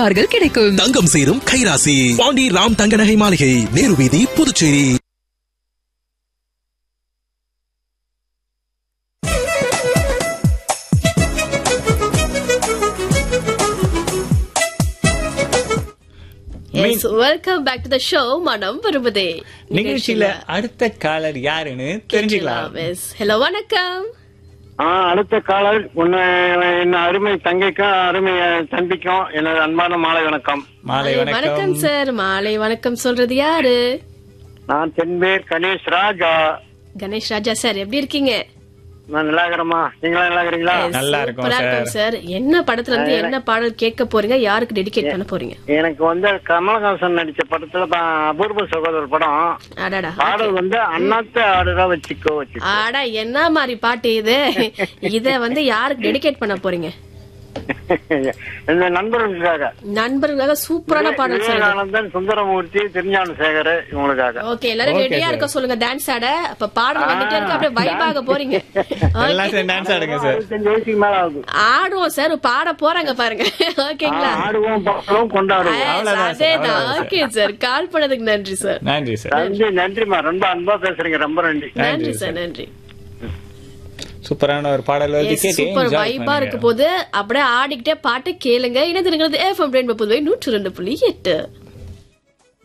பார்கள் கிடைக்கும் தங்கம் சேரும் கைராசி பாண்டி ராம் தங்க நகை மாளிகை நேரு வீதி Puducherry yes welcome back to the show மனம் வருவதே நிகழ்ச்சியில அடுத்த காலர் யாருன்னு தெரிஞ்சுக்கலாம் எஸ் ஹலோ வணக்கம் ஆ அடுத்த காலர் உன்னை என் அருமை தங்கைக்கும் அருமை தம்பிக்கும் எனது அன்பான மாலை வணக்கம் மாலை வணக்கம் வணக்கம் சார் மாலை வணக்கம் சொல்றது யாரு நான் தென்பேர் கணேஷ் ராஜா கணேஷ் ராஜா சார் எப்படி இருக்கீங்க நான் நல்லா இருக்கிறேம்மா நீங்களா நல்லா இருக்கிறீங்களா Yes, நல்லா இருக்கோம் சூப்பரா இருக்கும் சார் என்ன படத்துல இருந்து என்ன பாடல் கேட்க போறீங்க யாருக்கு டெடிகேட் பண்ண போறீங்க எனக்கு வந்து கமலஹாசன் நடிச்ச படத்துல பா- அபூர்வ சகோதரர் படம் அடாடா பாடல் வந்து அண்ணாத்த ஆடுறா வச்சுக்கோ வச்சு ஆடா என்ன மாதிரி பாட்டு இது இத வந்து யாருக்கு டெடிகேட் பண்ண போறீங்க இந்த நண்பர்களுக்காக நண்பர்களுக்காக சூப்பரான பாடல் சொல்லுங்க விவேகானந்தன் சுந்தரமூர்த்தி திருஞான சேகர் இவங்களுக்காக ஓகே எல்லாரும் Okay, ரெடியா sir. இருக்க சொல்லுங்க டான்ஸ் ஆட அப்ப பாடல் வந்துட்டே இருக்கு அப்படியே வைபாக போறீங்க எல்லாம் Okay. சேர்ந்து டான்ஸ் ஆடுங்க சார் அறுபத்தஞ்சு வயசுக்கு மேல ஆகுது ஆடுவோம் சார் பாட போறாங்க பாருங்க ஓகேங்களா ஆடுவோம் பாடுவோம் கொண்டாடுவோம் அவ்வளவுதான் sir, அதேதான் அவ்வளவுதான் ஓகே சார் கால் பண்ணதுக்கு நன்றி சார் நன்றி சார் நன்றி நன்றிமா ரொம்ப அன்பா பேசுறீங்க ரொம்ப நன்றி நன்றி சார் நன்றி சூப்பரான ஒரு பாடல் வந்து கேட்டு சூப்பர் enjoy வைபா இருக்கு பண்ணுங்க. போது அப்படியே ஆடிக்கிட்டே பாட்டு கேளுங்க இணைந்திருக்கிறது எஃப்எம் ரெண்டு புதுவை நூற்று ரெண்டு புள்ளி எட்டு